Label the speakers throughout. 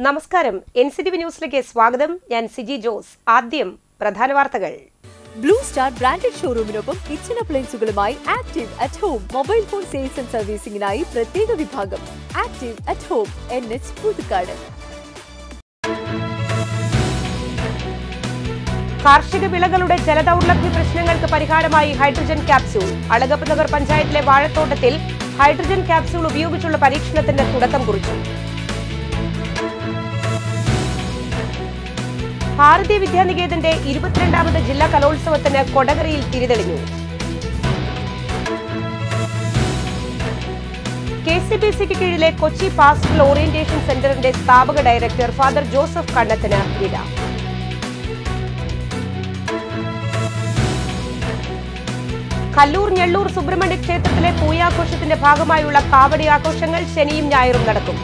Speaker 1: നമസ്കാരം N C T V ന്യൂസിലേക്ക് സ്വാഗതം ഞാൻ സിജി ജോസ് ആദ്യം പ്രധാന വാർത്തകൾ
Speaker 2: ബ്ലൂ സ്റ്റാർ ബ്രാൻഡഡ് ഷോറൂമിനൊപ്പം കിച്ചൺ അപ്ലയൻസുകളുമായി Active at Home mobile phone sales and സർവീസിംഗിനായി പ്രത്യേക വിഭാഗം Active at Home N H Puthukkad
Speaker 1: കാർഷിക വിളകളുടെ ജലദൗർലഭ്യ പ്രശ്നങ്ങൾക്ക് പരിഹാരമായി ഹൈഡ്രജൻ ക്യാപ്സ്യൂൾ അളഗപ്പ് നഗർ പഞ്ചായത്തിലെ വാഴത്തോട്ടത്തിൽ ഹൈഡ്രജൻ ക്യാപ്സ്യൂൾ ഉപയോഗിച്ചുള്ള പരീക്ഷണത്തിന് തുടക്കം കുറിച്ചു ഭാരതീയ വിദ്യാനികേതന്റെ ഇരുപത്തിരണ്ടാമത് ജില്ലാ കലോത്സവത്തിന് കൊടകരയിൽ തിരിതെളിഞ്ഞു കെ സി ബി സിക്ക് കീഴിലെ കൊച്ചി പാസ്റ്റൽ ഓറിയന്റേഷൻ സെന്ററിന്റെ സ്ഥാപക ഡയറക്ടർ ഫാദർ ജോസഫ് കണ്ണത്തിന് വിട കല്ലൂർ ഞെള്ളൂർ സുബ്രഹ്മണ്യ ക്ഷേത്രത്തിലെ പൂയാഘോഷത്തിന്റെ ഭാഗമായുള്ള കാവടി ആഘോഷങ്ങൾ ശനിയും ഞായറും നടക്കും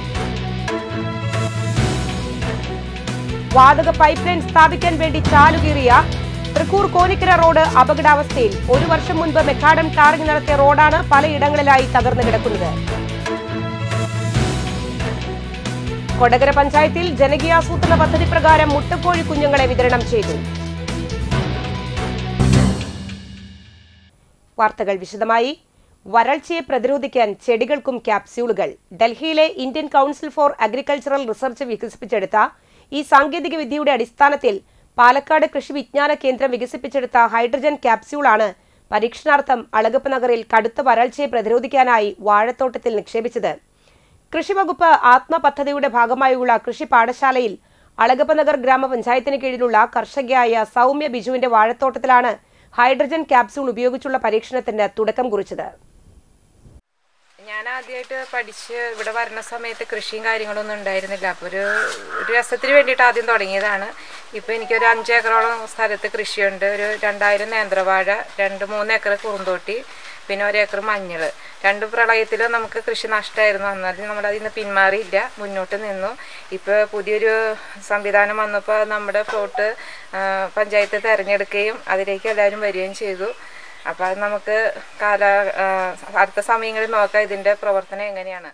Speaker 1: വാതക പൈപ്പ് ലൈൻ സ്ഥാപിക്കാൻ വേണ്ടി ചാലുകീറിയ തൃക്കൂർ കോനിക്കര റോഡ് അപകടാവസ്ഥയിൽ ഒരു വർഷം മുൻപ് മെക്കാഡം ടാറിംഗ് നടത്തിയ റോഡാണ് പലയിടങ്ങളിലായി തകർന്നു കിടക്കുന്നത് കൊടകര പഞ്ചായത്തിൽ ജനകീയാസൂത്രണ പദ്ധതി പ്രകാരം മുട്ടക്കോഴി കുഞ്ഞുങ്ങളെ വിതരണം ചെയ്തു വാർത്തകൾ വിശദമായി വരൾച്ചയെ പ്രതിരോധിക്കാൻ ചെടികൾക്കും ക്യാപ്സ്യൂളുകൾ ഡൽഹിയിലെ Indian Council for Agricultural Research വികസിപ്പിച്ചെടുത്ത ഈ സാങ്കേതിക വിദ്യയുടെ അടിസ്ഥാനത്തിൽ പാലക്കാട് കൃഷി വിജ്ഞാന കേന്ദ്രം വികസിപ്പിച്ചെടുത്ത ഹൈഡ്രജൻ ക്യാപ്സ്യൂളാണ് പരീക്ഷണാർത്ഥം അളഗപ്പ് നഗറിൽ കടുത്ത വരൾച്ചയെ പ്രതിരോധിക്കാനായി വാഴത്തോട്ടത്തിൽ നിക്ഷേപിച്ചത് കൃഷിവകുപ്പ് ആത്മ പദ്ധതിയുടെ ഭാഗമായുള്ള കൃഷി പാഠശാലയിൽ അളഗപ്പ് നഗർ ഗ്രാമപഞ്ചായത്തിന് കീഴിലുള്ള കർഷകയായ സൗമ്യ ബിജുവിന്റെ വാഴത്തോട്ടത്തിലാണ് ഹൈഡ്രജൻ ക്യാപ്സ്യൂൾ ഉപയോഗിച്ചുള്ള പരീക്ഷണത്തിന് തുടക്കം കുറിച്ചത്
Speaker 3: ഞാൻ ആദ്യമായിട്ട് പഠിച്ച് ഇവിടെ വരുന്ന സമയത്ത് കൃഷിയും കാര്യങ്ങളൊന്നും ഉണ്ടായിരുന്നില്ല അപ്പോൾ ഒരു ഒരു രസത്തിന് വേണ്ടിയിട്ട് ആദ്യം തുടങ്ങിയതാണ് ഇപ്പോൾ എനിക്കൊരു അഞ്ച് ഏക്കറോളം സ്ഥലത്ത് കൃഷിയുണ്ട് ഒരു രണ്ടായിരം നേന്ത്രവാഴ രണ്ട് മൂന്ന് ഏക്കർ കുറുന്തോട്ടി പിന്നെ ഒരു ഏക്കർ മഞ്ഞൾ രണ്ട് പ്രളയത്തിലും നമുക്ക് കൃഷി നഷ്ടമായിരുന്നു എന്നാലും നമ്മൾ അതിൽ നിന്ന് പിന്മാറിയില്ല മുന്നോട്ട് നിന്നു ഇപ്പോൾ പുതിയൊരു സംവിധാനം വന്നപ്പോൾ നമ്മുടെ ഫ്ലോട്ട് പഞ്ചായത്ത് തിരഞ്ഞെടുക്കുകയും അതിലേക്ക് എല്ലാവരും വരികയും ചെയ്തു അപ്പോൾ അത് നമുക്ക് കാല ആ, അടുത്ത സമയങ്ങളിൽ നോക്കാം ഇതിൻ്റെ പ്രവർത്തനം എങ്ങനെയാണ്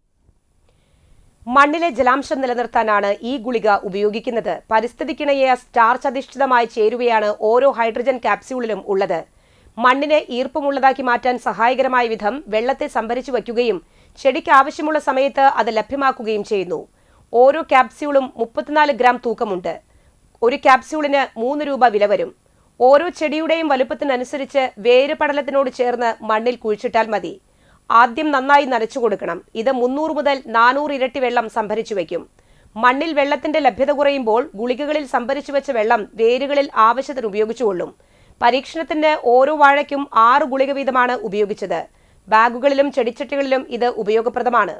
Speaker 1: മണ്ണിലെ ജലാംശം നിലനിർത്താനാണ് ഈ ഗുളിക ഉപയോഗിക്കുന്നത് പരിസ്ഥിതിക്കിണയെ സ്റ്റാർച്ച് അധിഷ്ഠിതമായ ചേരുവയാണ് ഓരോ ഹൈഡ്രജൻ ക്യാപ്സ്യൂളിലും ഉള്ളത് മണ്ണിനെ ഈർപ്പമുള്ളതാക്കി മാറ്റാൻ സഹായകരമായ വിധം വെള്ളത്തെ സംഭരിച്ചു വയ്ക്കുകയും ചെടിക്ക് ആവശ്യമുള്ള സമയത്ത് അത് ലഭ്യമാക്കുകയും ചെയ്യുന്നു ഓരോ ക്യാപ്സ്യൂളും മുപ്പത്തിനാല് ഗ്രാം തൂക്കമുണ്ട് ഒരു ക്യാപ്സ്യൂളിന് മൂന്ന് രൂപ വില വരും ഓരോ ചെടിയുടെയും വലുപ്പത്തിനനുസരിച്ച് വേര് പടലത്തിനോട് ചേർന്ന് മണ്ണിൽ കുഴിച്ചിട്ടാൽ മതി ആദ്യം നന്നായി നനച്ചു കൊടുക്കണം ഇത് മുന്നൂറ് മുതൽ നാനൂറ് ഇരട്ടി വെള്ളം സംഭരിച്ചു വയ്ക്കും മണ്ണിൽ വെള്ളത്തിന്റെ ലഭ്യത കുറയുമ്പോൾ ഗുളികകളിൽ സംഭരിച്ചു വെച്ച വെള്ളം വേരുകളിൽ ആവശ്യത്തിന് ഉപയോഗിച്ചുകൊള്ളും പരീക്ഷണത്തിന്റെ ഓരോ വാഴയ്ക്കും ആറ് ഗുളിക വീതമാണ് ഉപയോഗിച്ചത് ബാഗുകളിലും ചെടിച്ചട്ടികളിലും ഇത് ഉപയോഗപ്രദമാണ്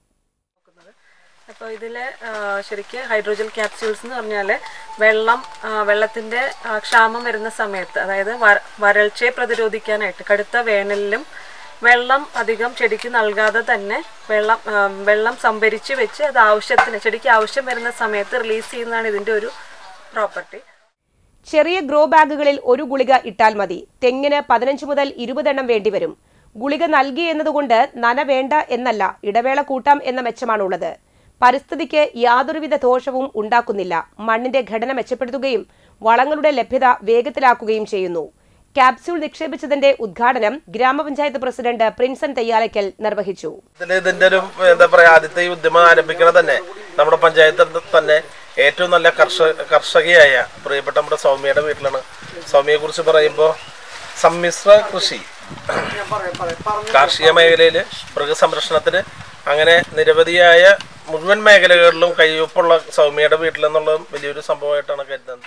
Speaker 4: അപ്പോൾ ഇതിൽ ശരിക്ക് ഹൈഡ്രോജൻ ക്യാപ്സ്യൂൾസ് എന്ന് പറഞ്ഞാൽ വെള്ളം ആ, വെള്ളത്തിൻ്റെ ആ, ക്ഷാമം വരുന്ന സമയത്ത് അതായത് വര- വരൾച്ചയെ പ്രതിരോധിക്കാനായിട്ട് കടുത്ത വേനലിലും വെള്ളം അധികം ചെടിക്ക് നൽകാതെ തന്നെ വെള്ളം ആ, വെള്ളം സംഭരിച്ച് വെച്ച് അത് ആവശ്യത്തിന് ചെടിക്ക് ആവശ്യം വരുന്ന സമയത്ത് റിലീസ് ചെയ്യുന്നതാണ് ഇതിൻ്റെ ഒരു പ്രോപ്പർട്ടി
Speaker 1: ചെറിയ ഗ്രോ ബാഗുകളിൽ ഒരു ഗുളിക ഇട്ടാൽ മതി തെങ്ങിന് പതിനഞ്ച് മുതൽ ഇരുപതെണ്ണം വേണ്ടിവരും ഗുളിക നൽകി എന്നതുകൊണ്ട് നന വേണ്ട എന്നല്ല ഇടവേള കൂട്ടാം എന്ന മെച്ചമാണുള്ളത് പരിസ്ഥിതിക്ക് യാതൊരുവിധ ദോഷവും ഉണ്ടാക്കുന്നില്ല മണ്ണിന്റെ ഘടന മെച്ചപ്പെടുത്തുകയും വളങ്ങളുടെ ലഭ്യത വേഗത്തിലാക്കുകയും ചെയ്യുന്നു ക്യാപ്സ്യൂൾ നിക്ഷേപിച്ചതിന്റെ ഉദ്ഘാടനം ഗ്രാമപഞ്ചായത്ത് പ്രസിഡന്റ് പ്രിൻസൻ തെയ്യാലയ്ക്കൽ നിർവഹിച്ചു
Speaker 5: ഇതിന് ഇതിന്റെ ഒരു എന്താ പറയാ ആദ്യത്തെ ഈ ഉദ്യമം ആരംഭിക്കണത് തന്നെ നമ്മുടെ പഞ്ചായത്തിൽ തന്നെ ഏറ്റവും നല്ല കർഷക കർഷകയായ പ്രിയപ്പെട്ട നമ്മുടെ സൗമ്യയുടെ വീട്ടിലാണ് സൗമ്യയെ കുറിച്ച് പറയുമ്പോൾ സമ്മിശ്ര കൃഷി കാർഷിക മേഖലയിൽ മൃഗസംരക്ഷണത്തിന് അങ്ങനെ നിരവധിയായ മുഴുവൻ മേഖലകളിലും കയ്യൊപ്പുള്ള സൗമ്യയുടെ വീട്ടിലെന്നുള്ളതും വലിയൊരു സംഭവമായിട്ടാണ് കരുതുന്നത്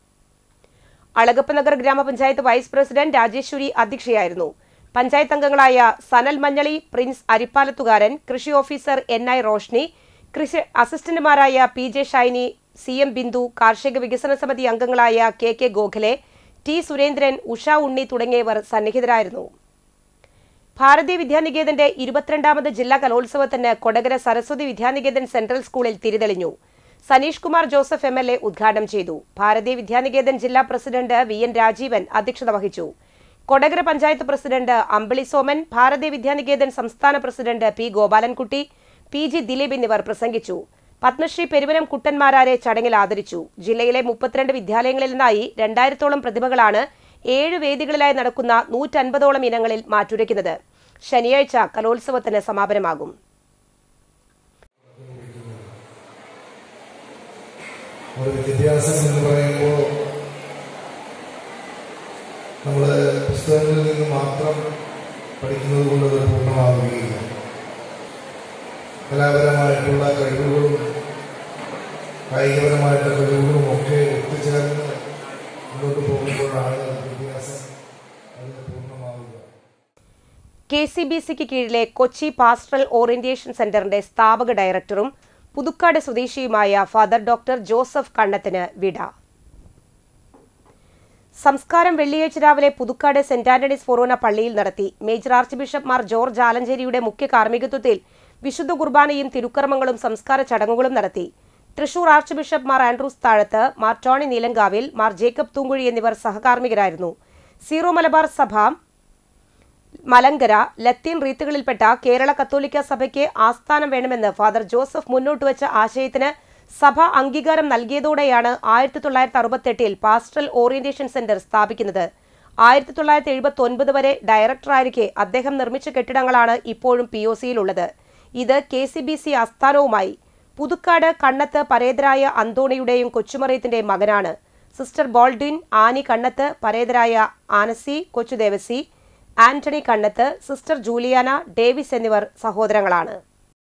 Speaker 1: അളഗപ്പ് നഗർ ഗ്രാമപഞ്ചായത്ത് വൈസ് പ്രസിഡന്റ് രാജേശ്വരി അധ്യക്ഷയായിരുന്നു പഞ്ചായത്ത് അംഗങ്ങളായ സനൽ മഞ്ഞളി പ്രിൻസ് അരിപ്പാലത്തുകാരൻ കൃഷി ഓഫീസർ എൻ ഐ റോഷ്നി കൃഷി അസിസ്റ്റന്റുമാരായ P J Shiny C M Bindu കാർഷിക വികസന സമിതി അംഗങ്ങളായ K K Gokhale T Surendran Usha Unni തുടങ്ങിയവർ സന്നിഹിതരായിരുന്നു ഭാരതീയ വിദ്യാനികേതന്റെ ഇരുപത്തിരണ്ടാമത് ജില്ലാ കലോത്സവത്തിന് കൊടകര സരസ്വതി വിദ്യാനികേതൻ സെൻട്രൽ സ്കൂളിൽ തിരിതെളിഞ്ഞു Saneesh Kumar Joseph M L A ഉദ്ഘാടനം ചെയ്തു ഭാരതീയ വിദ്യാനികേതൻ ജില്ലാ പ്രസിഡന്റ് വി എൻ രാജീവൻ അധ്യക്ഷത വഹിച്ചു കൊടകര പഞ്ചായത്ത് പ്രസിഡന്റ് അമ്പിളി സോമൻ ഭാരതീയ വിദ്യാനികേതൻ സംസ്ഥാന president P Gopalankutty P G Dileep എന്നിവർ പ്രസംഗിച്ചു പത്മശ്രീ പെരുവനം കുട്ടന്മാരാരെ ചടങ്ങിൽ ആദരിച്ചു ജില്ലയിലെ മുപ്പത്തിരണ്ട് വിദ്യാലയങ്ങളിൽ നിന്നായി രണ്ടായിരത്തോളം പ്രതിഭകളാണ് ഏഴ് വേദികളിലായി നടക്കുന്ന നൂറ്റൻപതോളം ഇനങ്ങളിൽ മാറ്റുരയ്ക്കുന്നത് ശനിയാഴ്ച കലോത്സവത്തിന് സമാപനമാകും
Speaker 6: ഒരു വിദ്യാഭ്യാസം എന്ന് പറയുമ്പോൾ നമ്മൾ പുസ്തകങ്ങളിൽ നിന്ന് മാത്രം പഠിക്കുന്നത് കൊണ്ട് അത് പൂർണ്ണമാവുകയില്ല കലാപരമായിട്ടുള്ള കഴിവുകളും കായികപരമായിട്ടുള്ള കഴിവുകളും ഒക്കെ ഒത്തുചേർന്ന് മുന്നോട്ട് പോകുമ്പോഴാണ് വിദ്യാഭ്യാസം അത് പൂർണ്ണമാവുക
Speaker 1: കെ സി ബി സിക്ക് കീഴിലെ കൊച്ചി പാസ്റ്ററൽ ഓറിയന്റേഷൻ സെന്ററിന്റെ സ്ഥാപക ഡയറക്ടറും പുതുക്കാട് സ്വദേശിയുമായ ഫാദർ ഡോക്ടർ ജോസഫ് കണ്ണത്തിന് വിട സംസ്കാരം വെള്ളിയാഴ്ച രാവിലെ പുതുക്കാട് സെന്റ് ആന്റണീസ് ഫൊറോന പള്ളിയിൽ നടത്തി major archbishop Mar George ആലഞ്ചേരിയുടെ മുഖ്യ കാർമ്മികത്വത്തിൽ വിശുദ്ധ കുർബാനയും തിരുക്കർമ്മങ്ങളും സംസ്കാര ചടങ്ങുകളും നടത്തി Thrissur archbishop Mar Andrews Thazhath Mar Tony Neelankavil Mar Jacob Thoonkuzhy എന്നിവർ സഹകാർമ്മികരായിരുന്നു സീറോ മലബാർ സഭ മലങ്കര ലത്തീൻ റീത്തുകളിൽപ്പെട്ട കേരള കത്തോലിക്ക സഭയ്ക്ക് ആസ്ഥാനം വേണമെന്ന് ഫാദർ ജോസഫ് മുന്നോട്ട് വെച്ച ആശയത്തിന് സഭ അംഗീകാരം നൽകിയതോടെയാണ് ആയിരത്തി തൊള്ളായിരത്തി അറുപത്തെട്ടിൽ പാസ്റ്ററൽ ഓറിയന്റേഷൻ സെന്റർ സ്ഥാപിക്കുന്നത് ആയിരത്തി തൊള്ളായിരത്തി എഴുപത്തി ഒൻപത് വരെ ഡയറക്ടറായിരിക്കെ അദ്ദേഹം നിർമ്മിച്ച കെട്ടിടങ്ങളാണ് ഇപ്പോഴും പി ഒ സിയിലുള്ളത് ഇത് കെ സി ബി സി ആസ്ഥാനവുമായി പുതുക്കാട് കണ്ണത്ത് പരേതരായ അന്തോണിയുടെയും കൊച്ചുമറിയത്തിന്റെയും മകനാണ് സിസ്റ്റർ ബോൾഡിൻ ആനി കണ്ണത്ത് പരേതരായ ആനസി Kochudevassy Antony Kannath sister Juliana Davis എന്നിവർ സഹോദരങ്ങളാണ്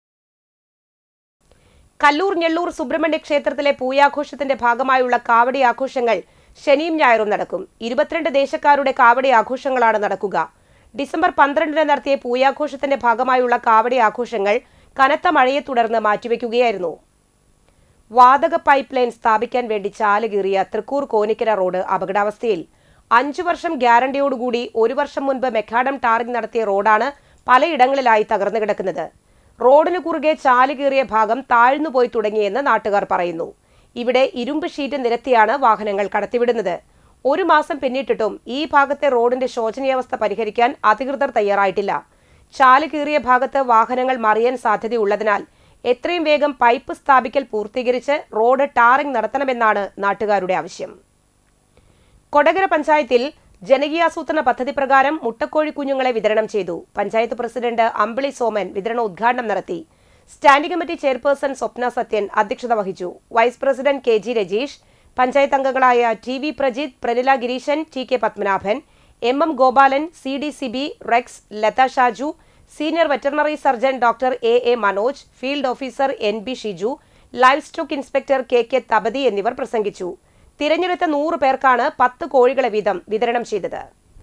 Speaker 1: കല്ലൂർ ഞെള്ളൂർ സുബ്രഹ്മണ്യ ക്ഷേത്രത്തിലെ പൂയാഘോഷത്തിന്റെ ഭാഗമായുള്ള കാവടി ആഘോഷങ്ങൾ ശനിയും ഞായറും നടക്കും ഇരുപത്തിരണ്ട് ദേശക്കാരുടെ കാവടി ആഘോഷങ്ങളാണ് നടക്കുക ഡിസംബർ പന്ത്രണ്ടിന് നടത്തിയ പൂയാഘോഷത്തിന്റെ ഭാഗമായുള്ള കാവടി ആഘോഷങ്ങൾ കനത്ത മഴയെ തുടർന്ന് മാറ്റിവെക്കുകയായിരുന്നു വാതക പൈപ്പ് ലൈൻ സ്ഥാപിക്കാൻ വേണ്ടി ചാലുകീറിയ തൃക്കൂർ കോനിക്കര റോഡ് അപകടാവസ്ഥയിൽ അഞ്ചു വർഷം ഗ്യാരണ്ടിയോടുകൂടി ഒരു വർഷം മുൻപ് മെക്കാഡം ടാറിംഗ് നടത്തിയ റോഡാണ് പലയിടങ്ങളിലായി തകർന്നു കിടക്കുന്നത് റോഡിന് കുറുകെ ചാലുകീറിയ ഭാഗം താഴ്ന്നുപോയി തുടങ്ങിയെന്ന് നാട്ടുകാർ പറയുന്നു ഇവിടെ ഇരുമ്പ് ഷീറ്റ് നിരത്തിയാണ് വാഹനങ്ങൾ കടത്തിവിടുന്നത് ഒരു മാസം പിന്നിട്ടിട്ടും ഈ ഭാഗത്തെ റോഡിന്റെ ശോചനീയാവസ്ഥ പരിഹരിക്കാൻ അധികൃതർ തയ്യാറായിട്ടില്ല ചാലുകീറിയ ഭാഗത്ത് വാഹനങ്ങൾ മറിയാൻ സാധ്യതയുള്ളതിനാൽ എത്രയും വേഗം പൈപ്പ് സ്ഥാപിക്കൽ പൂർത്തീകരിച്ച് റോഡ് ടാറിംഗ് നടത്തണമെന്നാണ് നാട്ടുകാരുടെ ആവശ്യം കൊടകര പഞ്ചായത്തിൽ ജനകീയാസൂത്രണ പദ്ധതി പ്രകാരം മുട്ടക്കോഴി കുഞ്ഞുങ്ങളെ വിതരണം ചെയ്തു പഞ്ചായത്ത് പ്രസിഡന്റ് അമ്പിളി സോമൻ വിതരണ ഉദ്ഘാടനം നടത്തി standing committee chairperson Swapna Sathyan അധ്യക്ഷത വഹിച്ചു vice president K G Rajeesh panchayat അംഗങ്ങളായ T V Prajith Pranila Gireeshan T K Padmanabhan M M Gopalan C D C B Rex Latha Shaju senior veterinary surgeon doctor A A Manoj field officer N B Shiju livestock inspector K K Thapathi എന്നിവർ പ്രസംഗിച്ചു തിരഞ്ഞെടുത്ത നൂറ് പേർക്കാണ് പത്ത് കോഴികളെ വീതം വിതരണം ചെയ്തത്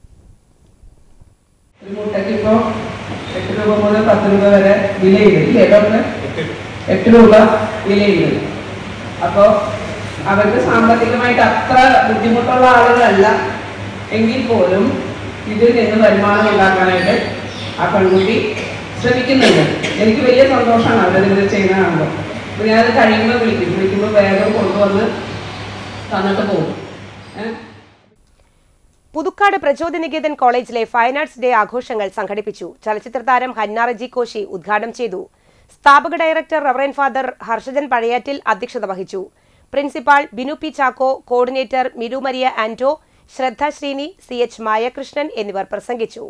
Speaker 7: ഒരു മുട്ടയ്ക്ക് ഇപ്പോൾ എട്ട് രൂപ മുതൽ പത്ത് രൂപ വരെ വിലയുണ്ട് ഇല്ലേ ഡോക്ടർ എട്ട് രൂപ വിലയുണ്ട് അപ്പോൾ അവർക്ക് സാമ്പത്തികമായിട്ട് അത്ര ബുദ്ധിമുട്ടുള്ള ആളുകളല്ല എങ്കിൽ പോലും ഇതിൽ നിന്ന് വരുമാനം ഉണ്ടാക്കാനായിട്ട് ആ പെൺകുട്ടി ശ്രമിക്കുന്നുണ്ട് എനിക്ക് വലിയ സന്തോഷമാണ് അവരതിങ്ങനെ ചെയ്യുന്ന കാണുമ്പോൾ അപ്പോൾ ഞാനത് കഴിയുമ്പോൾ വിളിക്കും വിളിക്കുമ്പോൾ വേഗം കൊണ്ടുവന്ന് തന്നിട്ട് പോകും ഏഹ്
Speaker 1: പുതുക്കാട് പ്രചോദനികേതൻ കോളേജിലെ ഫൈൻ ആർട്സ് ഡേ ആഘോഷങ്ങൾ സംഘടിപ്പിച്ചു ചലച്ചിത്ര താരം ഹന്ന റജി കോശി ഉദ്ഘാടനം ചെയ്തു സ്ഥാപക director reverend father Harshajan Pazhayattil അധ്യക്ഷത വഹിച്ചു principal Binu P Chacko coordinator Miru Maria Anto Shraddha Sreeni C H മായകൃഷ്ണൻ എന്നിവർ പ്രസംഗിച്ചു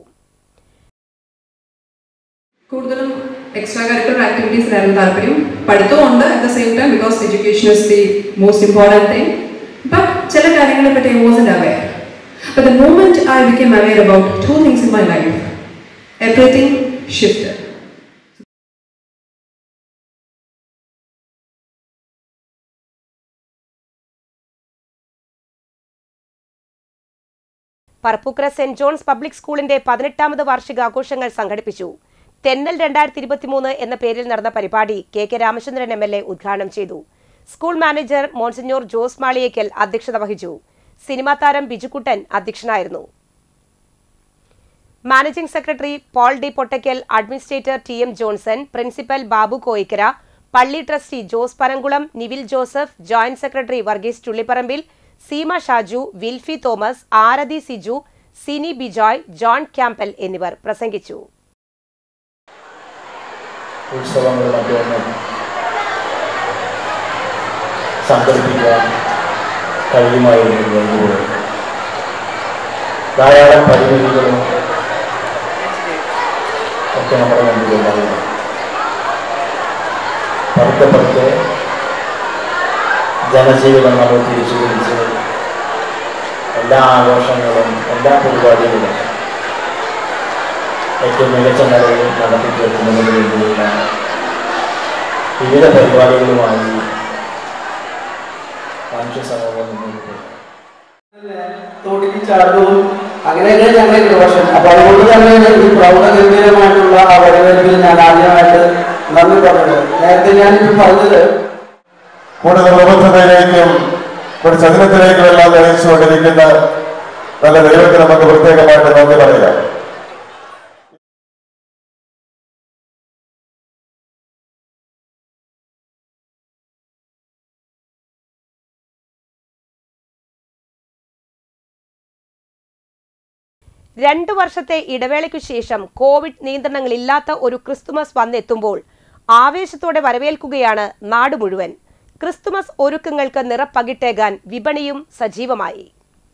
Speaker 8: കൂടുതലും എക്സ്ട്രാ കരിക്കുലർ ആക്ടിവിറ്റീസിലായിരുന്നു താല്പര്യം പഠിത്തമുണ്ട് at the same time because education is the most important thing but ചില കാര്യങ്ങളെ പറ്റി I wasn't aware but the moment I become aware about two things in my life everything shift
Speaker 1: Parappukkara saint John's public സ്കൂളിന്റെ പതിനെട്ടാമത് വാർഷികാഘോഷങ്ങൾ സംഘടിപ്പിച്ചു തെന്നൽ രണ്ടായിരത്തി ഇരുപത്തിമൂന്ന് എന്ന പേരിൽ നടന്ന പരിപാടി K K Ramachandran M L A ഉദ്ഘാടനം ചെയ്തു school manager monsignor Jose Maliyekkal അധ്യക്ഷത വഹിച്ചു സിനിമാ താരം ബിജുക്കുട്ടൻ അധ്യക്ഷനായിരുന്നു managing secretary Paul D Pottackal administrator T M Johnson principal Babu Koikkara പള്ളി trustee Jose Panankulam Nivil Joseph joint secretary Varghese Chullipparambil Seema Shaju Wilfy Thomas Arathi Siju Sini Bijoy John Campbell എന്നിവർ പ്രസംഗിച്ചു
Speaker 6: ഉത്സവങ്ങൾ മറ്റൊന്നും
Speaker 9: സംഘടിപ്പിക്കാൻ കഴിയുമായിരുന്നു എന്നുള്ളത് ധാരാളം പരിമിതികളും ഒക്കെ നമ്മുടെ മുമ്പിലുണ്ടായിരുന്നു പതുക്കെ പതുക്കെ ജനജീവിതം നമ്മൾ തിരിച്ചു പിടിച്ച് എല്ലാ ആഘോഷങ്ങളും എല്ലാ പരിപാടികളും ഏറ്റവും മികച്ച നിലയിൽ നടത്തി തീർക്കുന്നതിന് വേണ്ടിയുള്ള വിവിധ പരിപാടികളുമായി മനുഷ്യ സമൂഹം മുന്നോട്ട് പോകും
Speaker 10: തോട്ടിൽ ചാടും അങ്ങനെയൊക്കെ ഞങ്ങളുടെ പ്രൊഫഷൻ അപ്പൊ അതുകൊണ്ട് തന്നെ ഈ പ്രൗഢഗംഭീരമായിട്ടുള്ള ആ വരവേൽപ്പിൽ ഞാൻ ആദ്യമായിട്ട് നന്ദി പറഞ്ഞത് നേരത്തെ ഞാനിപ്പോൾ പറഞ്ഞത്
Speaker 6: കൂടുതൽ ഉപബദ്ധതയിലേക്കും ഒരു ചതുരത്തിലേക്കും എല്ലാം നയിച്ചുകൊണ്ടിരിക്കുന്ന നല്ല ദൈവത്തിന് നമുക്ക് പ്രത്യേകമായിട്ട് നന്ദി പറയാം
Speaker 1: രണ്ടു വർഷത്തെ ഇടവേളയ്ക്കു ശേഷം കോവിഡ് നിയന്ത്രണങ്ങളില്ലാത്ത ഒരു ക്രിസ്തുമസ് വന്നെത്തുമ്പോൾ ആവേശത്തോടെ വരവേൽക്കുകയാണ് നാട് മുഴുവൻ ക്രിസ്തുമസ് ഒരുക്കങ്ങൾക്ക് നിറപ്പകിട്ടേകാൻ വിപണിയും സജീവമായി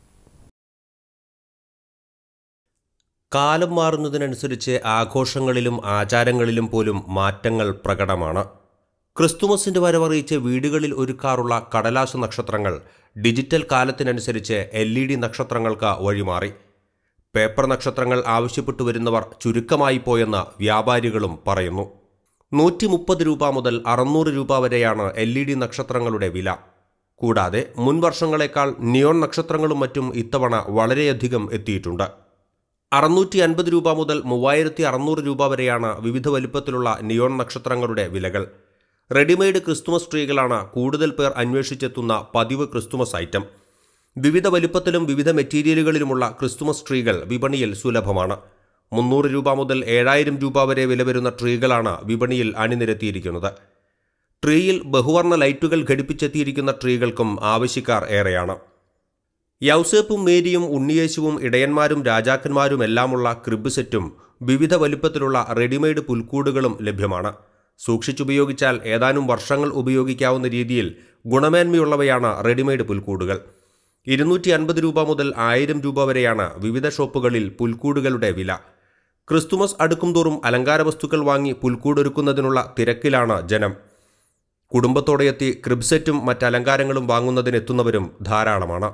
Speaker 11: കാലം മാറുന്നതിനനുസരിച്ച് ആഘോഷങ്ങളിലും ആചാരങ്ങളിലും പോലും മാറ്റങ്ങൾ പ്രകടമാണ് ക്രിസ്തുമസിന്റെ വരവറിയിച്ച് വീടുകളിൽ ഒരുക്കാറുള്ള കടലാസ നക്ഷത്രങ്ങൾ ഡിജിറ്റൽ കാലത്തിനനുസരിച്ച് എൽ ഇ ഡി നക്ഷത്രങ്ങൾക്ക് വഴിമാറി പേപ്പർ നക്ഷത്രങ്ങൾ ആവശ്യപ്പെട്ടു വരുന്നവർ ചുരുക്കമായി പോയെന്ന് വ്യാപാരികളും പറയുന്നു നൂറ്റി മുപ്പത് രൂപ മുതൽ അറുന്നൂറ് രൂപ വരെയാണ് എൽ ഇ ഡി നക്ഷത്രങ്ങളുടെ വില കൂടാതെ മുൻ വർഷങ്ങളെക്കാൾ നിയോൺ നക്ഷത്രങ്ങളും മറ്റും ഇത്തവണ വളരെയധികം എത്തിയിട്ടുണ്ട് അറുന്നൂറ്റി അൻപത് രൂപ മുതൽ മൂവായിരത്തി അറുന്നൂറ് രൂപ വരെയാണ് വിവിധ വലിപ്പത്തിലുള്ള നിയോൺ നക്ഷത്രങ്ങളുടെ വിലകൾ റെഡിമെയ്ഡ് ക്രിസ്തുമസ് ട്രീകളാണ് കൂടുതൽ പേർ അന്വേഷിച്ചെത്തുന്ന പതിവ് ക്രിസ്തുമസ് ഐറ്റം വിവിധ വലിപ്പത്തിലും വിവിധ മെറ്റീരിയലുകളിലുമുള്ള ക്രിസ്തുമസ് ട്രീകൾ വിപണിയിൽ സുലഭമാണ് മുന്നൂറ് രൂപ മുതൽ ഏഴായിരം രൂപ വരെ വില വരുന്ന ട്രീകളാണ് വിപണിയിൽ അണിനിരത്തിയിരിക്കുന്നത് ട്രീയിൽ ബഹുവർണ്ണ ലൈറ്റുകൾ ഘടിപ്പിച്ചെത്തിയിരിക്കുന്ന ട്രീകൾക്കും ആവശ്യക്കാർ ഏറെയാണ് യൗസേപ്പും മേരിയും ഉണ്ണിയേശുവും ഇടയന്മാരും രാജാക്കന്മാരും എല്ലാമുള്ള ക്രിബ് സെറ്റും വിവിധ വലിപ്പത്തിലുള്ള റെഡിമെയ്ഡ് പുൽക്കൂടുകളും ലഭ്യമാണ് സൂക്ഷിച്ചുപയോഗിച്ചാൽ ഏതാനും വർഷങ്ങൾ ഉപയോഗിക്കാവുന്ന രീതിയിൽ ഗുണമേന്മയുള്ളവയാണ് റെഡിമെയ്ഡ് പുൽക്കൂടുകൾ ഇരുന്നൂറ്റി അൻപത് രൂപ മുതൽ ആയിരം രൂപ വരെയാണ് വിവിധ ഷോപ്പുകളിൽ പുൽക്കൂടുകളുടെ വില ക്രിസ്തുമസ് അടുക്കുംതോറും അലങ്കാര വസ്തുക്കൾ വാങ്ങി പുൽക്കൂടൊരുക്കുന്നതിനുള്ള തിരക്കിലാണ് ജനം കുടുംബത്തോടെ എത്തി ക്രിബ്സെറ്റും മറ്റ് അലങ്കാരങ്ങളും വാങ്ങുന്നതിനെത്തുന്നവരും ധാരാളമാണ്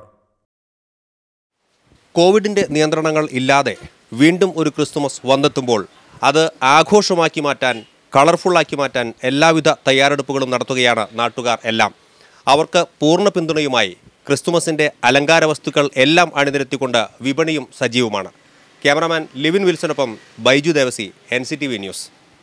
Speaker 11: കോവിഡിന്റെ നിയന്ത്രണങ്ങൾ ഇല്ലാതെ വീണ്ടും ഒരു ക്രിസ്തുമസ് വന്നെത്തുമ്പോൾ അത് ആഘോഷമാക്കി മാറ്റാൻ കളർഫുള്ളാക്കി മാറ്റാൻ എല്ലാവിധ തയ്യാറെടുപ്പുകളും നടത്തുകയാണ് നാട്ടുകാർ എല്ലാം അവർക്ക് പൂർണ്ണ പിന്തുണയുമായി ക്രിസ്തുമസിന്റെ അലങ്കാര വസ്തുക്കൾ എല്ലാം അണിനിരത്തിക്കൊണ്ട് വിപണിയും സജീവമാണ് ക്യാമറാമാൻ ലിവിൻ വിൽസനൊപ്പം Baiju Devassy N C T V news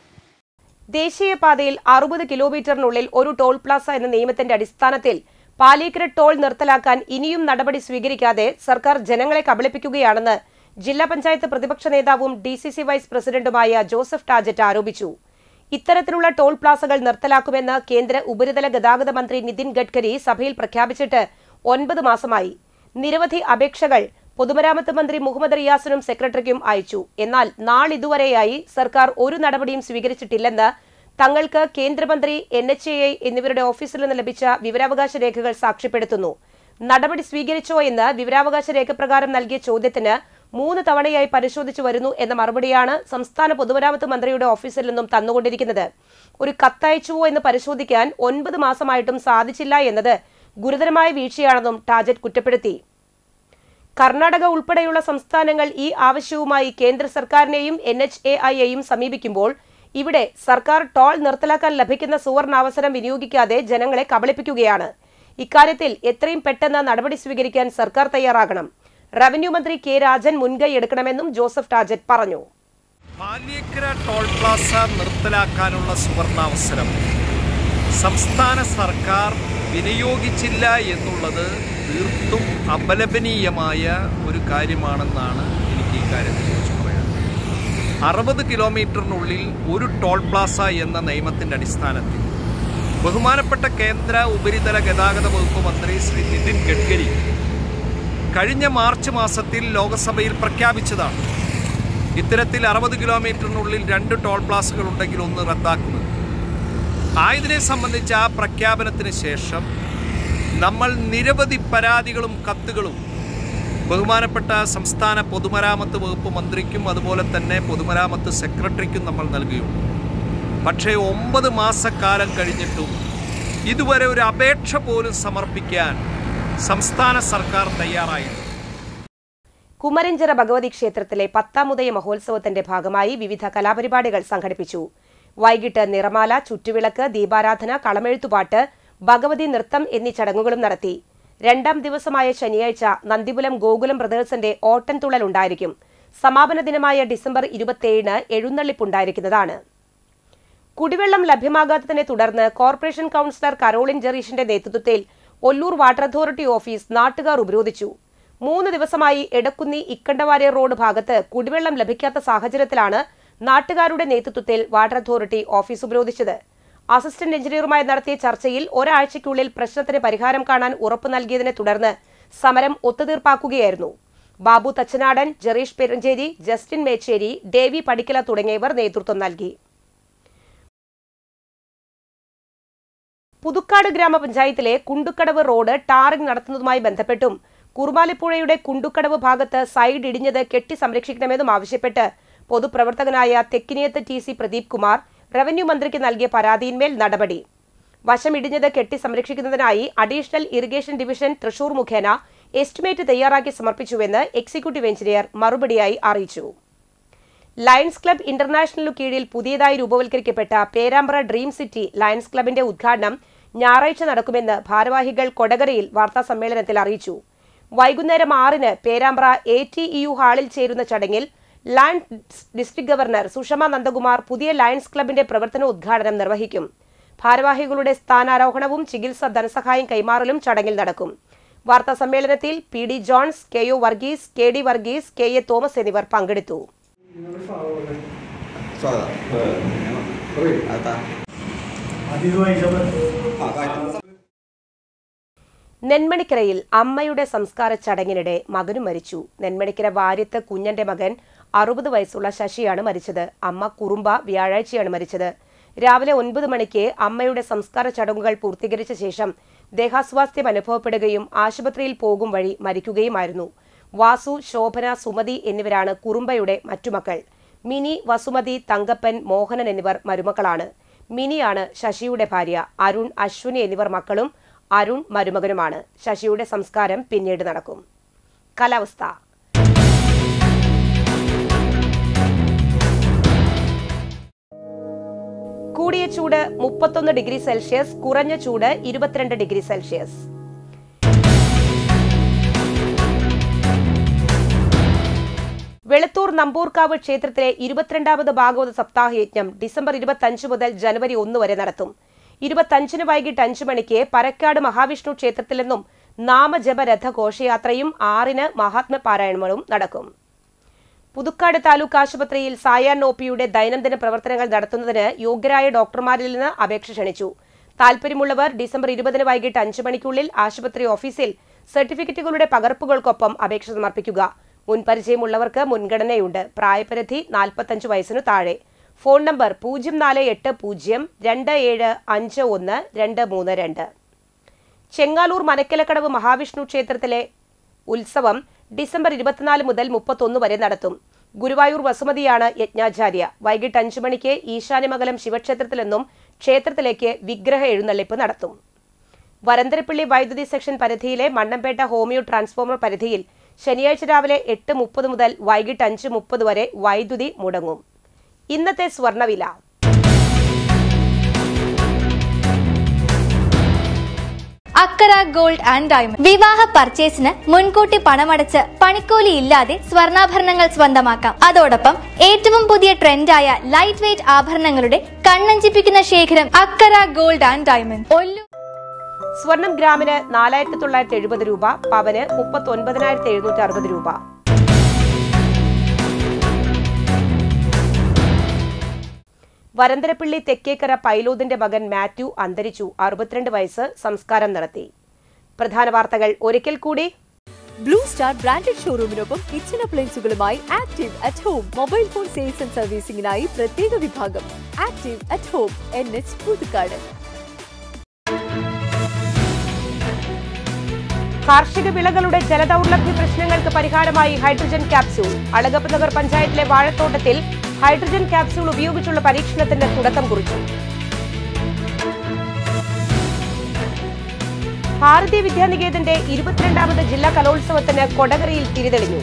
Speaker 1: ദേശീയപാതയിൽ അറുപത് കിലോമീറ്ററിനുള്ളിൽ ഒരു ടോൾ പ്ലാസ എന്ന നിയമത്തിന്റെ അടിസ്ഥാനത്തിൽ പാലീക്കര ടോൾ നിർത്തലാക്കാൻ ഇനിയും നടപടി സ്വീകരിക്കാതെ സർക്കാർ ജനങ്ങളെ കബളിപ്പിക്കുകയാണെന്ന് ജില്ലാ പഞ്ചായത്ത് പ്രതിപക്ഷ നേതാവും ഡി സി സി വൈസ് പ്രസിഡന്റുമായ ജോസഫ് ടാജറ്റ് ആരോപിച്ചു ഇത്തരത്തിലുള്ള ടോൾ പ്ലാസകൾ നിർത്തലാക്കുമെന്ന് കേന്ദ്ര ഉപരിതല ഗതാഗത മന്ത്രി നിതിൻ ഗഡ്കരി സഭയിൽ പ്രഖ്യാപിച്ചിട്ട് ഒൻപത് മാസമായി നിരവധി അപേക്ഷകൾ പൊതുമരാമത്ത് മന്ത്രി മുഹമ്മദ് റിയാസിനും സെക്രട്ടറിക്കും അയച്ചു എന്നാൽ നാളിതുവരെയായി സർക്കാർ ഒരു നടപടിയും സ്വീകരിച്ചിട്ടില്ലെന്ന് തങ്ങൾക്ക് കേന്ദ്രമന്ത്രി എൻ എച്ച് എ എന്നിവരുടെ ഓഫീസിൽ നിന്ന് ലഭിച്ച വിവരാവകാശ രേഖകൾ സാക്ഷ്യപ്പെടുത്തുന്നു നടപടി സ്വീകരിച്ചോ എന്ന് വിവരാവകാശ രേഖ പ്രകാരം നൽകിയ ചോദ്യത്തിന് മൂന്ന് തവണയായി പരിശോധിച്ചു വരുന്നു എന്ന മറുപടിയാണ് സംസ്ഥാന പൊതുമരാമത്ത് മന്ത്രിയുടെ ഓഫീസിൽ നിന്നും തന്നുകൊണ്ടിരിക്കുന്നത് ഒരു കത്തയച്ചുവോ എന്ന് പരിശോധിക്കാൻ ഒൻപത് മാസമായിട്ടും സാധിച്ചില്ല എന്നത് ഗുരുതരമായ വീഴ്ചയാണെന്നും ടാജറ്റ് കുറ്റപ്പെടുത്തി കർണാടക ഉൾപ്പെടെയുള്ള സംസ്ഥാനങ്ങൾ ഈ ആവശ്യവുമായി കേന്ദ്ര സർക്കാരിനെയും എൻ എച്ച് എ ഐയെയും സമീപിക്കുമ്പോൾ ഇവിടെ സർക്കാർ ടോൾ നിർത്തലാക്കാൻ ലഭിക്കുന്ന സുവർണാവസരം വിനിയോഗിക്കാതെ ജനങ്ങളെ കബളിപ്പിക്കുകയാണ് ഇക്കാര്യത്തിൽ എത്രയും പെട്ടെന്ന് നടപടി സ്വീകരിക്കാൻ സർക്കാർ തയ്യാറാകണം റവന്യൂ മന്ത്രി കെ രാജൻ മുൻകൈ എടുക്കണമെന്നും ജോസഫ് ടാജറ്റ് പറഞ്ഞു
Speaker 12: പാലിയക്കര ടോൾ പ്ലാസ നിർത്തലാക്കാനുള്ള സുവർണാവസരം സംസ്ഥാന സർക്കാർ വിനിയോഗിച്ചില്ല എന്നുള്ളത് തീർത്തും അപലപനീയമായ ഒരു കാര്യമാണെന്നാണ് എനിക്ക് ഈ കാര്യത്തിൽ കുറിച്ച് പറയാൻ അറുപത് കിലോമീറ്ററിനുള്ളിൽ ഒരു ടോൾ പ്ലാസ എന്ന നിയമത്തിൻ്റെ അടിസ്ഥാനത്തിൽ ബഹുമാനപ്പെട്ട കേന്ദ്ര ഉപരിതല ഗതാഗത വകുപ്പ് മന്ത്രി ശ്രീ നിതിൻ ഗഡ്കരി കഴിഞ്ഞ മാർച്ച് മാസത്തിൽ ലോകസഭയിൽ പ്രഖ്യാപിച്ചതാണ് ഇത്തരത്തിൽ അറുപത് കിലോമീറ്ററിനുള്ളിൽ രണ്ട് ടോൾ പ്ലാസകൾ ഉണ്ടെങ്കിൽ ഒന്ന് റദ്ദാക്കുന്നത് ആയതിനെ സംബന്ധിച്ച് ആ പ്രഖ്യാപനത്തിന് ശേഷം നമ്മൾ നിരവധി പരാതികളും കത്തുകളും ബഹുമാനപ്പെട്ട സംസ്ഥാന പൊതുമരാമത്ത് വകുപ്പ് മന്ത്രിക്കും അതുപോലെ തന്നെ പൊതുമരാമത്ത് സെക്രട്ടറിക്കും നമ്മൾ നൽകുകയുണ്ട് പക്ഷേ ഒമ്പത് മാസക്കാലം കഴിഞ്ഞിട്ടും ഇതുവരെ ഒരു അപേക്ഷ പോലും സമർപ്പിക്കാൻ സംസ്ഥാന സർക്കാർ തയ്യാറായില്ല
Speaker 1: കുമരഞ്ചിറ ഭഗവതി ക്ഷേത്രത്തിലെ പത്താമുദയ മഹോത്സവത്തിന്റെ ഭാഗമായി വിവിധ കലാപരിപാടികൾ സംഘടിപ്പിച്ചു വൈകിട്ട് നിറമാല ചുറ്റുവിളക്ക് ദീപാരാധന കളമെഴുത്തുപാട്ട് ഭഗവതി നൃത്തം എന്നീ ചടങ്ങുകളും നടത്തി രണ്ടാം ദിവസമായ ശനിയാഴ്ച നന്ദിപുലം ഗോകുലം ബ്രദേഴ്സിന്റെ ഓട്ടൻതുള്ളൽ ഉണ്ടായിരിക്കും സമാപന ദിനമായ ഡിസംബർ ഇരുപത്തിയേഴിന് എഴുന്നള്ളിപ്പുണ്ടായിരിക്കുന്നതാണ് കുടിവെള്ളം ലഭ്യമാകാത്തതിനെ തുടർന്ന് കോർപ്പറേഷൻ കൌൺസിലർ കരോളിൻ ജെറീഷിന്റെ നേതൃത്വത്തിൽ ഒല്ലൂർ വാട്ടർ അതോറിറ്റി ഓഫീസ് നാട്ടുകാർ ഉപരോധിച്ചു മൂന്ന് ദിവസമായി എടക്കുന്നി ഇക്കണ്ടവാരെ റോഡ് ഭാഗത്ത് കുടിവെള്ളം ലഭിക്കാത്ത സാഹചര്യത്തിലാണ് നാട്ടുകാരുടെ നേതൃത്വത്തിൽ വാട്ടർ അതോറിറ്റി ഓഫീസ് ഉപരോധിച്ചത് അസിസ്റ്റന്റ് എഞ്ചിനീയറുമായി നടത്തിയ ചർച്ചയിൽ ഒരാഴ്ചയ്ക്കുള്ളിൽ പ്രശ്നത്തിന് പരിഹാരം കാണാൻ ഉറപ്പു നൽകിയതിനെ തുടർന്ന് സമരം ഒത്തുതീർപ്പാക്കുകയായിരുന്നു ബാബു തച്ചനാടൻ ജെറീഷ് പെരഞ്ചേരി ജസ്റ്റിൻ മേച്ചേരി ഡേവി പടിക്കല തുടങ്ങിയവർ നേതൃത്വം നൽകി പുതുക്കാട് ഗ്രാമപഞ്ചായത്തിലെ കുണ്ടുക്കടവ് റോഡ് ടാറിംഗ് നടത്തുന്നതുമായി ബന്ധപ്പെട്ടും കുറുമാലിപ്പുഴയുടെ കുണ്ടുക്കടവ് ഭാഗത്ത് സൈഡ് ഇടിഞ്ഞത് കെട്ടി സംരക്ഷിക്കണമെന്നും ആവശ്യപ്പെട്ട് പൊതുപ്രവർത്തകനായ Thekkiniyath T C Pradeep Kumar revenue മന്ത്രിക്ക് നൽകിയ പരാതിയിന്മേൽ നടപടി വശം ഇടിഞ്ഞത് കെട്ടി സംരക്ഷിക്കുന്നതിനായി അഡീഷണൽ ഇറിഗേഷൻ ഡിവിഷൻ തൃശൂർ മുഖേന എസ്റ്റിമേറ്റ് തയ്യാറാക്കി സമർപ്പിച്ചുവെന്ന് എക്സിക്യൂട്ടീവ് എഞ്ചിനീയർ മറുപടിയായി അറിയിച്ചു ലയൺസ് ക്ലബ് ഇന്റർനാഷണലിനു കീഴിൽ പുതിയതായി രൂപവൽക്കരിക്കപ്പെട്ട പേരാമ്പ്ര ഡ്രീം സിറ്റി ലയൺസ് ക്ലബിന്റെ ഉദ്ഘാടനം ഞായറാഴ്ച നടക്കുമെന്ന് ഭാരവാഹികൾ കൊടകരയിൽ വാർത്താസമ്മേളനത്തിൽ അറിയിച്ചു വൈകുന്നേരം ആറിന് Perambra A T E U ഹാളിൽ ചേരുന്ന ചടങ്ങിൽ land district governor Sushama Nandakumar പുതിയ ലയൺസ് ക്ലബിന്റെ പ്രവർത്തന ഉദ്ഘാടനം നിർവഹിക്കും ഭാരവാഹികളുടെ സ്ഥാനാരോഹണവും ചികിത്സ ധനസഹായം കൈമാറലും ചടങ്ങിൽ നടക്കും വാർത്താ സമ്മേളനത്തിൽ P D Jones K U Varghese K D Varghese K A Thomas എന്നിവർ പങ്കെടുത്തു നെന്മണിക്കരയിൽ അമ്മയുടെ സംസ്കാര ചടങ്ങിനിടെ മകനും മരിച്ചു നെന്മണിക്കര വാര്യത്ത് കുഞ്ഞന്റെ മകൻ അറുപത് വയസ്സുള്ള ശശിയാണ് മരിച്ചത് അമ്മ കുറുമ്പ വ്യാഴാഴ്ചയാണ് മരിച്ചത് രാവിലെ ഒൻപത് മണിക്ക് അമ്മയുടെ സംസ്കാര ചടങ്ങുകൾ പൂർത്തീകരിച്ച ശേഷം ദേഹാസ്വാസ്ഥ്യം അനുഭവപ്പെടുകയും ആശുപത്രിയിൽ പോകും വഴി മരിക്കുകയുമായിരുന്നു വാസു ശോഭന സുമതി എന്നിവരാണ് കുറുമ്പയുടെ മറ്റു മക്കൾ മിനി വസുമതി തങ്കപ്പൻ മോഹനൻ എന്നിവർ മരുമക്കളാണ് മിനിയാണ് ശശിയുടെ ഭാര്യ അരുൺ അശ്വിനി എന്നിവർ മക്കളും അരുൺ മരുമകനുമാണ് ശശിയുടെ സംസ്കാരം പിന്നീട് നടക്കും കാലാവസ്ഥ കൂടിയ ചൂട് മുപ്പത്തൊന്ന് ഡിഗ്രി സെൽഷ്യസ് കുറഞ്ഞ ചൂട് ഇരുപത്തിരണ്ട് ഡിഗ്രി സെൽഷ്യസ് വെളുത്തൂർ നമ്പൂർക്കാവ് ക്ഷേത്രത്തിലെ ഇരുപത്തിരണ്ടാമത് ഭാഗവത സപ്താഹ യജ്ഞം ഡിസംബർ ഇരുപത്തഞ്ച് മുതൽ ജനുവരി ഒന്ന് വരെ നടത്തും ഇരുപത്തഞ്ചിന് വൈകിട്ട് അഞ്ചു മണിക്ക് പരക്കാട് മഹാവിഷ്ണു ക്ഷേത്രത്തിൽ നിന്നും നാമജപ രഥ ഘോഷയാത്രയും ആറിന് മഹാത്മ പാരായണങ്ങളും നടക്കും പുതുക്കാട് താലൂക്ക് ആശുപത്രിയിൽ സായാൻ ഒപിയുടെ ദൈനംദിന പ്രവർത്തനങ്ങൾ നടത്തുന്നതിന് യോഗ്യരായ ഡോക്ടർമാരിൽ നിന്ന് അപേക്ഷ ക്ഷണിച്ചു താൽപര്യമുള്ളവർ ഡിസംബർ ഇരുപതിന് വൈകിട്ട് അഞ്ചു മണിക്കുള്ളിൽ ആശുപത്രി ഓഫീസിൽ സർട്ടിഫിക്കറ്റുകളുടെ പകർപ്പുകൾക്കൊപ്പം അപേക്ഷ സമർപ്പിക്കുക മുൻപരിചയമുള്ളവർക്ക് മുൻഗണനയുണ്ട് പ്രായപരിധി നാൽപ്പത്തഞ്ച് വയസ്സിനു താഴെ ഫോൺ നമ്പർ പൂജ്യം നാല് എട്ട് പൂജ്യം രണ്ട് ഏഴ് അഞ്ച് ഒന്ന് രണ്ട് മൂന്ന് രണ്ട് ചെങ്ങാലൂർ മനക്കലക്കടവ് മഹാവിഷ്ണു ക്ഷേത്രത്തിലെ ഉത്സവം ഡിസംബർ ഇരുപത്തിനാല് മുതൽ മുപ്പത്തൊന്ന് വരെ നടത്തും ഗുരുവായൂർ വസുമതിയാണ് യജ്ഞാചാര്യ വൈകിട്ട് അഞ്ചു മണിക്ക് ഈശാന്യമംഗലം ശിവക്ഷേത്രത്തിൽ നിന്നും ക്ഷേത്രത്തിലേക്ക് വിഗ്രഹ എഴുന്നള്ളിപ്പ് നടത്തും വരന്തരപ്പള്ളി വൈദ്യുതി സെക്ഷൻ പരിധിയിലെ മണ്ണമ്പേട്ട ഹോമിയോ ട്രാൻസ്ഫോമർ പരിധിയിൽ ശനിയാഴ്ച രാവിലെ എട്ട് മുപ്പത് മുതൽ വൈകിട്ട് അഞ്ച് മുപ്പത് വരെ വൈദ്യുതി മുടങ്ങും ഇന്നത്തെ സ്വർണ്ണവില
Speaker 13: അക്കര ഗോൾഡ് ആൻഡ് ഡയമണ്ട് വിവാഹ പർച്ചേസിന് മുൻകൂട്ടി പണമടച്ച് പണിക്കൂലി ഇല്ലാതെ സ്വർണ്ണാഭരണങ്ങൾ സ്വന്തമാക്കാം അതോടൊപ്പം ഏറ്റവും പുതിയ ട്രെൻഡായ ലൈറ്റ് വെയിറ്റ് ആഭരണങ്ങളുടെ കണ്ണഞ്ചിപ്പിക്കുന്ന ശേഖരം അക്കര ഗോൾഡ് ആൻഡ് ഡയമണ്ട് ഒല്ലു
Speaker 1: സ്വർണം ഗ്രാമിന് നാലായിരത്തി തൊള്ളായിരത്തി എഴുപത് രൂപ പവന് മുപ്പത്തി ഒൻപതിനായിരത്തി എഴുന്നൂറ്റി അറുപത് രൂപ വരന്തരപ്പള്ളി തെക്കേക്കര പൈലോദിന്റെ മകൻ മാത്യു അന്തരിച്ചു അറുപത്തിരണ്ട് വയസ്സ് സംസ്കാരം നടത്തി പ്രധാന വാർത്തകൾ ഒരിക്കൽ കൂടി
Speaker 2: ബ്ലൂ സ്റ്റാർ ബ്രാൻഡഡ് ഷോറൂമിനൊപ്പം കിച്ചൺ അപ്ലയൻസുകളുമായി Active at Home mobile phone sales and സർവീസിംഗിനായി പ്രത്യേക വിഭാഗം Active at Home N H Puthukkad
Speaker 1: കാർഷിക വിളകളുടെ ജലദൗർലഭ്യ പ്രശ്നങ്ങൾക്ക് പരിഹാരമായി ഹൈഡ്രജൻ ക്യാപ്സ്യൂൾ അളഗപ്പ് നഗർ പഞ്ചായത്തിലെ വാഴത്തോട്ടത്തിൽ ഹൈഡ്രജൻ ക്യാപ്സ്യൂൾ ഉപയോഗിച്ചുള്ള പരീക്ഷണത്തിന് തുടക്കം കുറിച്ചു ഭാരതീയ വിദ്യാനികേതന്റെ ഇരുപത്തിരണ്ടാമത് ജില്ലാ കലോത്സവത്തിന് കൊടകരയിൽ തിരിതെളിഞ്ഞു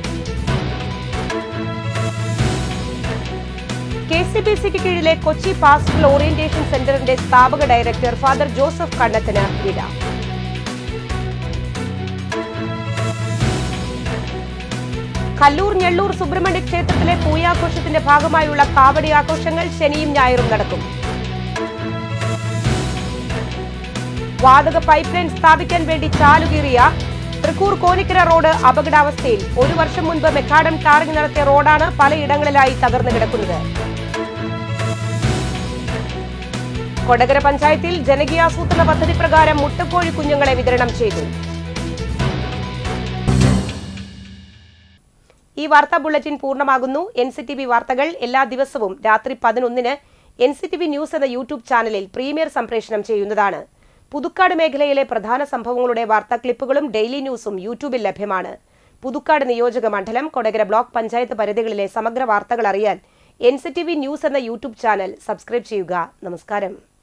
Speaker 1: കെ സി ബി സിക്ക് കീഴിലെ കൊച്ചി പാസ്റ്റൽ ഓറിയന്റേഷൻ സെന്ററിന്റെ സ്ഥാപക ഡയറക്ടർ ഫാദർ ജോസഫ് കണ്ണത്തിന് വിട കല്ലൂർ ഞെള്ളൂർ സുബ്രഹ്മണ്യ ക്ഷേത്രത്തിലെ പൂയാഘോഷത്തിന്റെ ഭാഗമായുള്ള കാവടി ആഘോഷങ്ങൾ ശനിയും ഞായറും നടക്കും വാതക പൈപ്പ് ലൈൻ സ്ഥാപിക്കാൻ വേണ്ടി ചാലുകീറിയ തൃക്കൂർ കോനിക്കര റോഡ് അപകടാവസ്ഥയിൽ ഒരു വർഷം മുൻപ് മെക്കാഡം ടാറിംഗ് നടത്തിയ റോഡാണ് പലയിടങ്ങളിലായി തകർന്നു കിടക്കുന്നത് കൊടകര പഞ്ചായത്തിൽ ജനകീയാസൂത്രണ പദ്ധതി പ്രകാരം മുട്ടക്കോഴി കുഞ്ഞുങ്ങളെ വിതരണം ചെയ്തു ഈ വാർത്താ ബുള്ളറ്റിൻ പൂർണ്ണമാകുന്നു എൻ സി ടി വി വാർത്തകൾ എല്ലാ ദിവസവും രാത്രി പതിനൊന്നിന് N C T V news എന്ന യൂട്യൂബ് ചാനലിൽ പ്രീമിയർ സംപ്രേഷണം ചെയ്യുന്നതാണ് പുതുക്കാട് മേഖലയിലെ പ്രധാന സംഭവങ്ങളുടെ വാർത്താ ക്ലിപ്പുകളും ഡെയിലി ന്യൂസും യൂട്യൂബിൽ ലഭ്യമാണ് പുതുക്കാട് നിയോജക മണ്ഡലം കൊടകര ബ്ലോക്ക് പഞ്ചായത്ത് പരിധികളിലെ സമഗ്ര വാർത്തകൾ അറിയാൻ N C T V news എന്ന യൂട്യൂബ് ചാനൽ സബ്സ്ക്രൈബ് ചെയ്യുക നമസ്കാരം